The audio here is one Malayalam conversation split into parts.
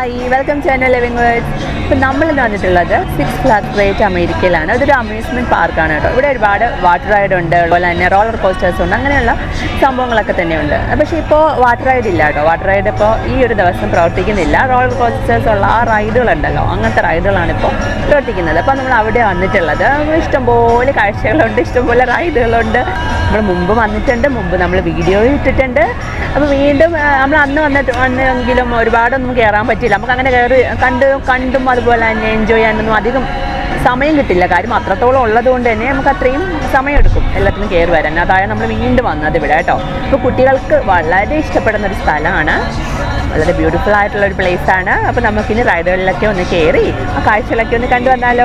ഹായ് വെൽക്കം ടു എന്നെ ലിവിംഗ് വേൾഡ് ഇപ്പം നമ്മളിന്ന് വന്നിട്ടുള്ളത് സിക്സ് ഫ്ലാറ്റ് റേറ്റ് അമേരിക്കയിലാണ് ഇതൊരു അമ്യൂസ്മെൻറ്റ് പാർക്കാണ് കേട്ടോ ഇവിടെ ഒരുപാട് വാട്ടർ റൈഡ് ഉണ്ട് അതുപോലെ തന്നെ റോളർ കോസ്റ്റേഴ്സ് ഉണ്ട് അങ്ങനെയുള്ള സംഭവങ്ങളൊക്കെ തന്നെയുണ്ട് പക്ഷേ ഇപ്പോൾ വാട്ടർ റൈഡ് ഇല്ല കേട്ടോ വാട്ടർ റൈഡ് ഇപ്പോൾ ഈ ഒരു ദിവസം പ്രവർത്തിക്കുന്നില്ല റോളർ കോസ്റ്റേഴ്സ് ഉള്ള ആ റൈഡുകളുണ്ടല്ലോ അങ്ങനത്തെ റൈഡുകളാണ് ഇപ്പോൾ പ്രവർത്തിക്കുന്നത് അപ്പോൾ നമ്മൾ അവിടെ വന്നിട്ടുള്ളത് ഇഷ്ടംപോലെ കാഴ്ചകളുണ്ട് ഇഷ്ടംപോലെ റൈഡുകളുണ്ട് നമ്മൾ മുമ്പ് വന്നിട്ടുണ്ട് മുമ്പ് നമ്മൾ വീഡിയോ ഇട്ടിട്ടുണ്ട് അപ്പോൾ വീണ്ടും ആ, നമ്മൾ അന്ന് വന്നിട്ട് വന്നെങ്കിലും ഒരുപാടൊന്നും കയറാൻ പറ്റില്ല നമുക്ക് അങ്ങനെ കയറി കണ്ട് കണ്ടും അതുപോലെ തന്നെ എൻജോയ് ചെയ്യാനൊന്നും അധികം സമയം കിട്ടില്ല കാര്യം അത്രത്തോളം ഉള്ളത് കൊണ്ട് തന്നെ നമുക്ക് അത്രയും സമയമെടുക്കും എല്ലാത്തിനും കയറി വരാൻ അതായത് നമ്മൾ വീണ്ടും വന്നത് ഇവിടെ കേട്ടോ അപ്പോൾ കുട്ടികൾക്ക് വളരെ ഇഷ്ടപ്പെടുന്ന ഒരു സ്ഥലമാണ് വളരെ ബ്യൂട്ടിഫുൾ ആയിട്ടുള്ള ഒരു പ്ലേസ് ആണ് അപ്പോൾ നമുക്കിനി റൈഡുകളിലൊക്കെ ഒന്ന് കയറി ആ കാഴ്ചകളൊക്കെ ഒന്ന് കണ്ടു വന്നാലോ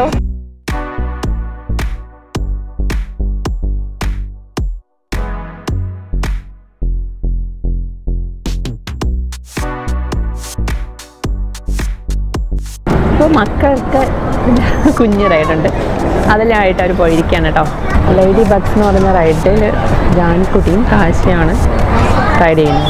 ഇപ്പോൾ മക്കൾക്ക് കുഞ്ഞ് റൈഡുണ്ട് അതിലായിട്ട് അവർ പോയിരിക്കുകയാണ് കേട്ടോ ലേഡി ബഗ്സ് എന്ന് പറയുന്ന റൈഡിൽ ജാൻകുട്ടിയും കാശിയാണ് റൈഡ് ചെയ്യുന്നത്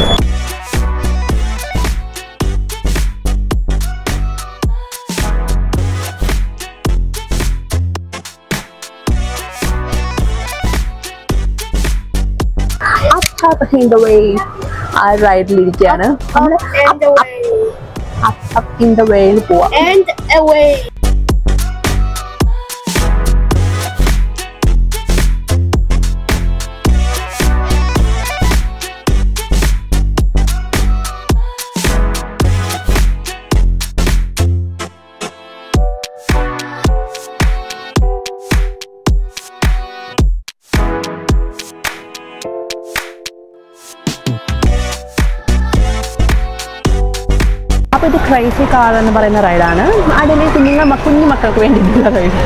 up in the way ആ റൈഡിലിരിക്കുകയാണ് നമ്മൾ and away up in the വേയിൽ പോവാം and away. അപ്പോൾ ഇത് ക്രൈസി കാർ എന്ന് പറയുന്ന റൈഡാണ് അതിൽ കുഞ്ഞുങ്ങൾ മ- കുഞ്ഞു മക്കൾക്ക് വേണ്ടിയിട്ടുള്ള റൈഡ്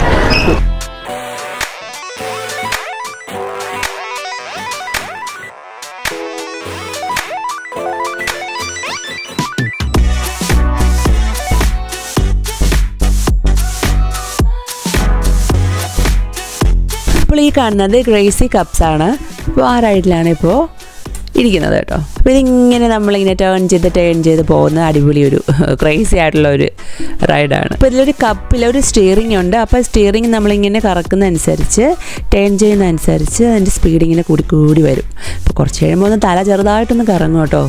അപ്പോൾ ഈ കാണുന്നത് ഗ്രേസി കപ്സ് ആണ് അപ്പോൾ ആ റൈഡിലാണ് ഇപ്പോൾ ഇരിക്കുന്നത് കേട്ടോ അപ്പോൾ ഇതിങ്ങനെ നമ്മളിങ്ങനെ ടേൺ ചെയ്ത് ടേൺ ചെയ്ത് പോകുന്ന അടിപൊളി ഒരു ക്രേസി ആയിട്ടുള്ള ഒരു റൈഡാണ് അപ്പോൾ ഇതിലൊരു കപ്പിൽ ഒരു സ്റ്റിയറിംഗ് ഉണ്ട് അപ്പോൾ സ്റ്റിയറിംഗ് നമ്മളിങ്ങനെ കറക്കുന്ന അനുസരിച്ച് ടേൺ ചെയ്യുന്ന അനുസരിച്ച് അതിൻ്റെ സ്പീഡ് ഇങ്ങനെ കൂടി കൂടി വരും അപ്പോൾ കുറച്ച് കഴിയുമ്പോൾ ഒന്ന് തല ചെറുതായിട്ടൊന്ന് കറങ്ങും കേട്ടോ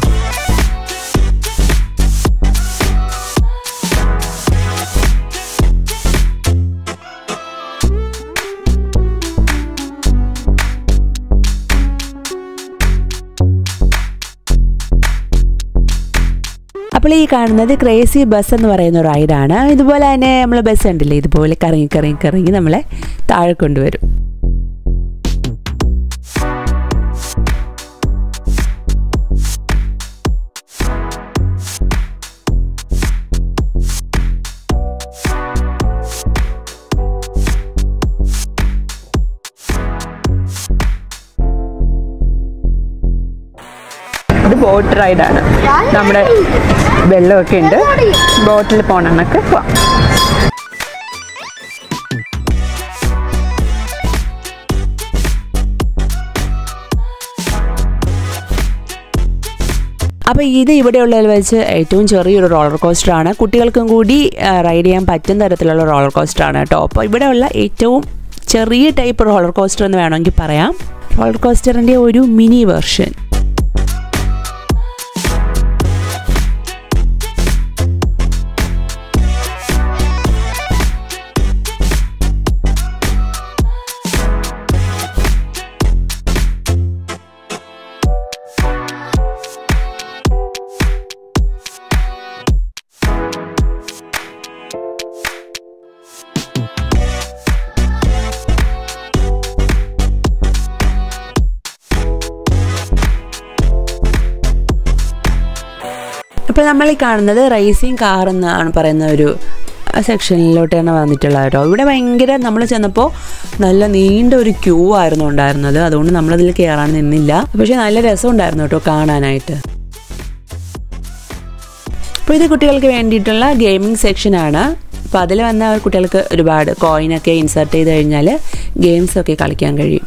അപ്പോൾ ഈ കാണുന്നത് ക്രേസി ബസ് എന്ന് പറയുന്ന ഒരു റൈഡാണ് ഇതുപോലെ തന്നെ നമ്മൾ ബസ് ഉണ്ടല്ലേ ഇതുപോലെ കറങ്ങി കറങ്ങി കറങ്ങി നമ്മളെ താഴെ കൊണ്ടുവരും ഇത് ബോട്ട് റൈഡാണ് നമ്മുടെ വെള്ളമൊക്കെ ഉണ്ട് ബോട്ടിൽ പോകണമെന്നൊക്കെ പോവാം അപ്പോൾ ഇത് ഇവിടെയുള്ളതിൽ വെച്ച് ഏറ്റവും ചെറിയൊരു റോളർ കോസ്റ്റർ ആണ് കുട്ടികൾക്കും കൂടി റൈഡ് ചെയ്യാൻ പറ്റുന്ന തരത്തിലുള്ള റോളർ കോസ്റ്റർ ആണ് കേട്ടോ അപ്പോൾ ഇവിടെയുള്ള ഏറ്റവും ചെറിയ ടൈപ്പ് റോളർ കോസ്റ്റർ എന്ന് വേണമെങ്കിൽ പറയാം റോളർ കോസ്റ്ററിൻ്റെ ഒരു മിനി വെർഷൻ ഇപ്പോൾ നമ്മൾ ഈ കാണുന്നത് റേസിംഗ് കാർ എന്നാണ് പറയുന്ന ഒരു സെക്ഷനിലോട്ടാണ് വന്നിട്ടുള്ളത് കേട്ടോ ഇവിടെ ഭയങ്കര നമ്മൾ ചെന്നപ്പോൾ നല്ല നീണ്ട ഒരു ക്യൂ ആയിരുന്നു ഉണ്ടായിരുന്നത് അതുകൊണ്ട് നമ്മളതിൽ കയറാൻ നിന്നില്ല പക്ഷേ നല്ല രസമുണ്ടായിരുന്നു കേട്ടോ കാണാനായിട്ട് അപ്പോൾ ഇത് കുട്ടികൾക്ക് വേണ്ടിയിട്ടുള്ള ഗെയിമിംഗ് സെക്ഷനാണ് അപ്പോൾ അതിൽ വന്ന കുട്ടികൾക്ക് ഒരുപാട് കോയിനൊക്കെ ഇൻസർട്ട് ചെയ്ത് കഴിഞ്ഞാൽ ഗെയിംസൊക്കെ കളിക്കാൻ കഴിയും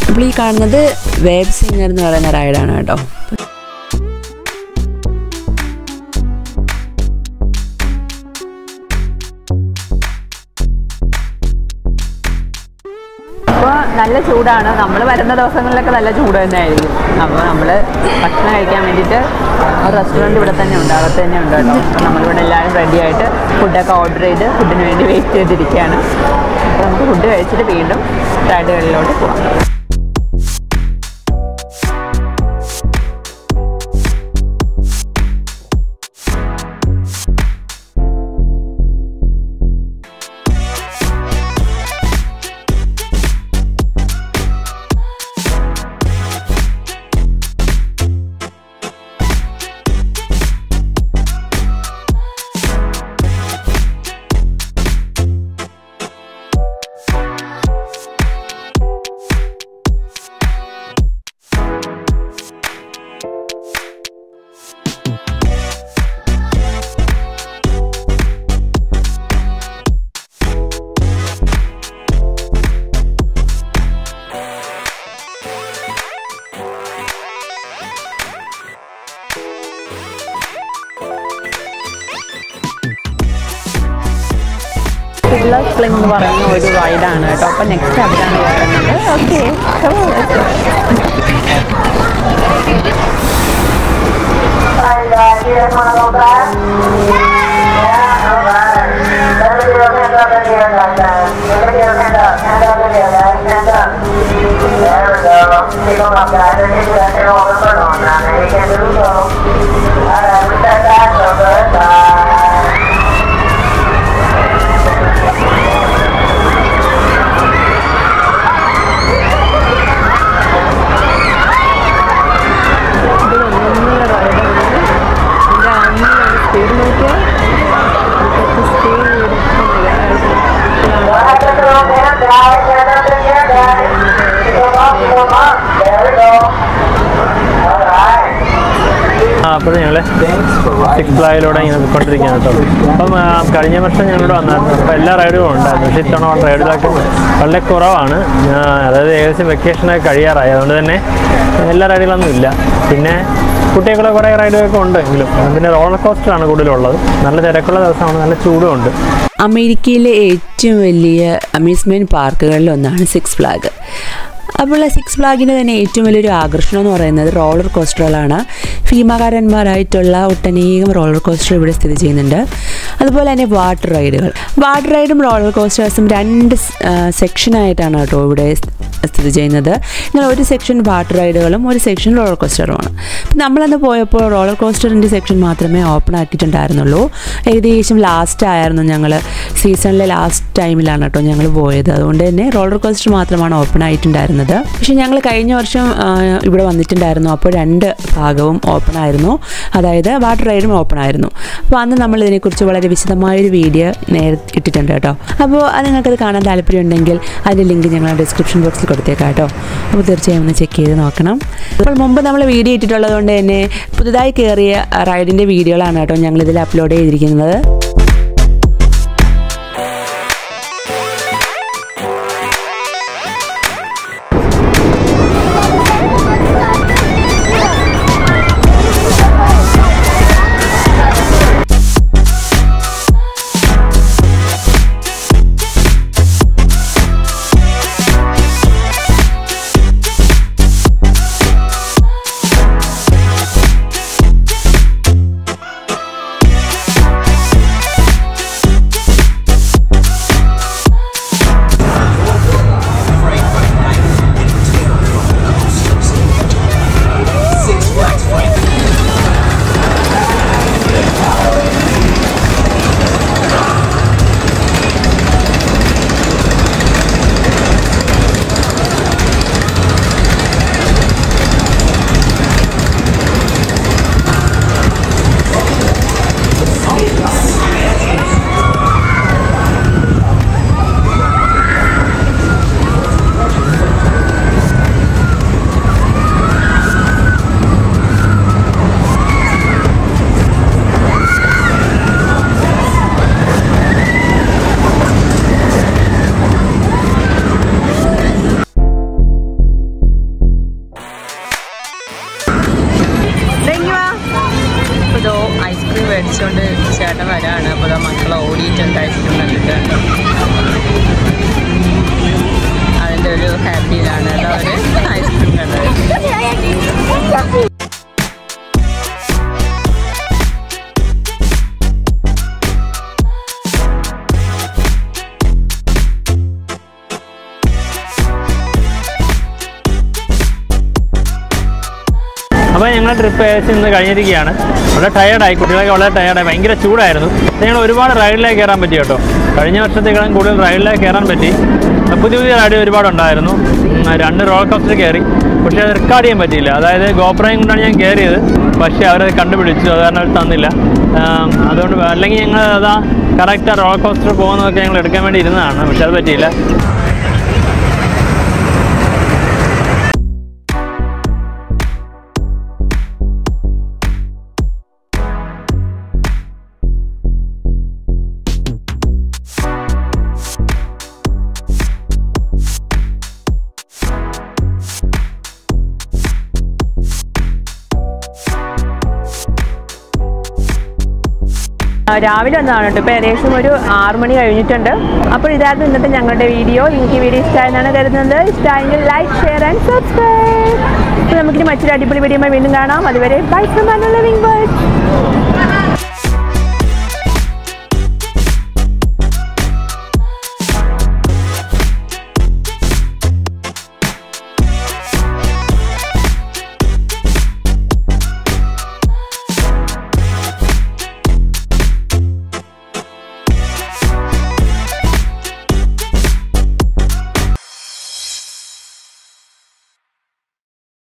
അപ്പോൾ ഈ കാണുന്നത് വേബ് സിംഗർ എന്ന് പറയുന്ന റൈഡാണ് കേട്ടോ അപ്പോൾ നല്ല ചൂടാണ് നമ്മൾ വരുന്ന ദിവസങ്ങളിലൊക്കെ നല്ല ചൂട് തന്നെ ആയിരിക്കും അപ്പോൾ നമ്മൾ ഭക്ഷണം കഴിക്കാൻ വേണ്ടിയിട്ട് ഒരു റെസ്റ്റോറൻറ്റ് ഇവിടെ തന്നെ ഉണ്ട് അകത്ത് തന്നെ ഉണ്ട് കേട്ടോ അപ്പോൾ നമ്മളിവിടെ എല്ലാവരും റെഡി ആയിട്ട് ഫുഡൊക്കെ ഓർഡർ ചെയ്ത് ഫുഡിന് വേണ്ടി വെയിറ്റ് ചെയ്തിരിക്കുകയാണ് അപ്പോൾ നമുക്ക് ഫുഡ് കഴിച്ചിട്ട് വീണ്ടും റൈഡുകളിലോട്ട് പോകാം പിള്ള സ്ലിം എന്ന് പറയുന്ന ഒരു റൈഡാണ് കേട്ടോ അപ്പോൾ നെക്സ്റ്റ് അവിടെയാണ് കയറുന്നത് ഓക്കെ ഇത് ഒന്നൊന്നര റൈഡാണ് ഇതിൻ്റെ അമ്മയാണ് സ്പീഡ് നോക്കിയാൽ സ്പീഡ് ആ അപ്പോൾ ഞങ്ങൾ സിക്സ് ഫ്ലാഗിലൂടെ ഇങ്ങനെ പോയിക്കൊണ്ടിരിക്കുകയാണ് കേട്ടോ അപ്പം ആ, കഴിഞ്ഞ വർഷം ഞങ്ങളിവിടെ വന്നായിരുന്നു അപ്പോൾ എല്ലാ റൈഡും ഉണ്ടായിരുന്നു പക്ഷേ ഇത്തവണ റൈഡിലൊക്കെ വളരെ കുറവാണ് ആ, അതായത് ഏകദേശം വെക്കേഷനൊക്കെ കഴിയാറായി അതുകൊണ്ട് തന്നെ എല്ലാ റൈഡുകളൊന്നും ഇല്ല പിന്നെ കുട്ടികളെ കുറേ റൈഡുകളൊക്കെ ഉണ്ട് എങ്കിലും പിന്നെ റോളർ കോസ്റ്ററാണ് കൂടുതലുള്ളത് നല്ല തിരക്കുള്ള ദിവസമാണ് നല്ല ചൂടുമുണ്ട് അമേരിക്കയിലെ ഏറ്റവും വലിയ അമ്യൂസ്മെൻറ്റ് പാർക്കുകളിൽ ഒന്നാണ് സിക്സ് ഫ്ലാഗ് അപ്പോൾ സിക്സ് ഫ്ലാഗിൻ്റെ തന്നെ ഏറ്റവും വലിയൊരു ആകർഷണം എന്ന് പറയുന്നത് റോളർ കോസ്റ്ററുകളാണ് ഭീമാകാരന്മാരായിട്ടുള്ള ഒട്ടനേകം റോളർ കോസ്റ്റർ ഇവിടെ സ്ഥിതി ചെയ്യുന്നുണ്ട് അതുപോലെ തന്നെ വാട്ടർ റൈഡുകൾ വാട്ടർ റൈഡും റോളർ കോസ്റ്റേഴ്സും രണ്ട് സെക്ഷനായിട്ടാണ് കേട്ടോ ഇവിടെ സ്ഥിതി ചെയ്യുന്നത് എന്നാൽ ഒരു സെക്ഷൻ വാട്ടർ റൈഡുകളും ഒരു സെക്ഷൻ റോളർ കോസ്റ്ററുമാണ് അപ്പം നമ്മളന്ന് പോയപ്പോൾ റോളർ കോസ്റ്ററിൻ്റെ സെക്ഷൻ മാത്രമേ ഓപ്പൺ ആക്കിയിട്ടുണ്ടായിരുന്നുള്ളൂ ഏകദേശം ലാസ്റ്റ് ആയിരുന്നു ഞങ്ങൾ സീസണിലെ ലാസ്റ്റ് ടൈമിലാണ് കേട്ടോ ഞങ്ങൾ പോയത് അതുകൊണ്ട് തന്നെ റോളർ കോസ്റ്റർ മാത്രമാണ് ഓപ്പൺ ആയിട്ടുണ്ടായിരുന്നത് പക്ഷേ ഞങ്ങൾ കഴിഞ്ഞ വർഷം ആ, ഇവിടെ വന്നിട്ടുണ്ടായിരുന്നു അപ്പോൾ രണ്ട് ഭാഗവും ഓപ്പൺ ആയിരുന്നു അതായത് വാട്ടർ റൈഡും ഓപ്പൺ ആയിരുന്നു അപ്പോൾ അന്ന് നമ്മൾ ഇതിനെക്കുറിച്ച് വളരെ വിശദമായൊരു വീഡിയോ നേരെ ഇട്ടിട്ടുണ്ട് കേട്ടോ അപ്പോൾ അത് നിങ്ങൾക്കത് കാണാൻ താല്പര്യമുണ്ടെങ്കിൽ അതിൻ്റെ ലിങ്ക് ഞങ്ങൾ ഡിസ്ക്രിപ്ഷൻ ബോക്സിൽ കൊടുത്തേക്കാം കേട്ടോ അപ്പോൾ തീർച്ചയായും ഒന്ന് ചെക്ക് ചെയ്ത് നോക്കണം അപ്പോൾ മുമ്പ് നമ്മൾ വീഡിയോ ഇട്ടിട്ടുള്ളത് കൊണ്ട് തന്നെ പുതുതായി കയറിയ റൈഡിൻ്റെ വീഡിയോകളാണ് കേട്ടോ ഞങ്ങളിതിൽ അപ്ലോഡ് ചെയ്തിരിക്കുന്നത് സാധനം വരാണ് അപ്പോൾ മക്കൾ ഓടിയിട്ടും കഴിച്ചിട്ടും കണ്ടിട്ടുണ്ട് അതിൻ്റെ ഒരു ഹാപ്പിയിലാണ് കേട്ടോ അവർ ഐസ്ക്രീം കണ്ടത് അപ്പോൾ ഞങ്ങൾ ട്രിപ്പ് ഏകദേശം ഇന്ന് കഴിഞ്ഞിരിക്കുകയാണ് വളരെ ടയേർഡായി കുട്ടികളൊക്കെ വളരെ ടയേർഡായി ഭയങ്കര ചൂടായിരുന്നു ഞങ്ങൾ ഒരുപാട് റൈഡിലേക്ക് കയറാൻ പറ്റി കേട്ടോ കഴിഞ്ഞ വർഷത്തേക്കാളും കൂടുതൽ റൈഡിലേക്ക് കയറാൻ പറ്റി പുതിയ പുതിയ റൈഡ് ഒരുപാട് ഉണ്ടായിരുന്നു ഉം, രണ്ട് റോൾ കോസ്റ്റർ കയറി പക്ഷേ അത് റെക്കോർഡ് ചെയ്യാൻ പറ്റിയില്ല അതായത് ഗോപ്രയും കൊണ്ടാണ് ഞാൻ കയറിയത് പക്ഷേ അവരത് കണ്ടുപിടിച്ചു അത് കാരണം അവർ തന്നില്ല ആം, അതുകൊണ്ട് അല്ലെങ്കിൽ ഞങ്ങൾ അതാ കറക്റ്റ് റോൾ കോസ്റ്റർ പോകുന്നതൊക്കെ ഞങ്ങൾ എടുക്കാൻ വേണ്ടി ഇരുന്നതാണ് പക്ഷേ അത് പറ്റിയില്ല ആ, രാവിലെ വന്നതാണ് കേട്ടോ ഇപ്പോൾ ഏകദേശം ഒരു ആറ് മണി കഴിഞ്ഞിട്ടുണ്ട് അപ്പോൾ ഇതായിരുന്നു ഇന്നത്തെ ഞങ്ങളുടെ വീഡിയോ നിങ്ങൾക്ക് ഈ വീഡിയോ ഇഷ്ടമായെന്നാണ് കരുതുന്നത് ഇഷ്ടമായെങ്കിൽ ലൈക്ക് ഷെയർ ആൻഡ് സബ്സ്ക്രൈബ് അപ്പോൾ നമുക്കിനി മറ്റൊരു അടിപൊളി വീഡിയോ വീണ്ടും കാണാം അതുവരെ ബൈ ഫ്രം ലിവിംഗ് ബേർഡ്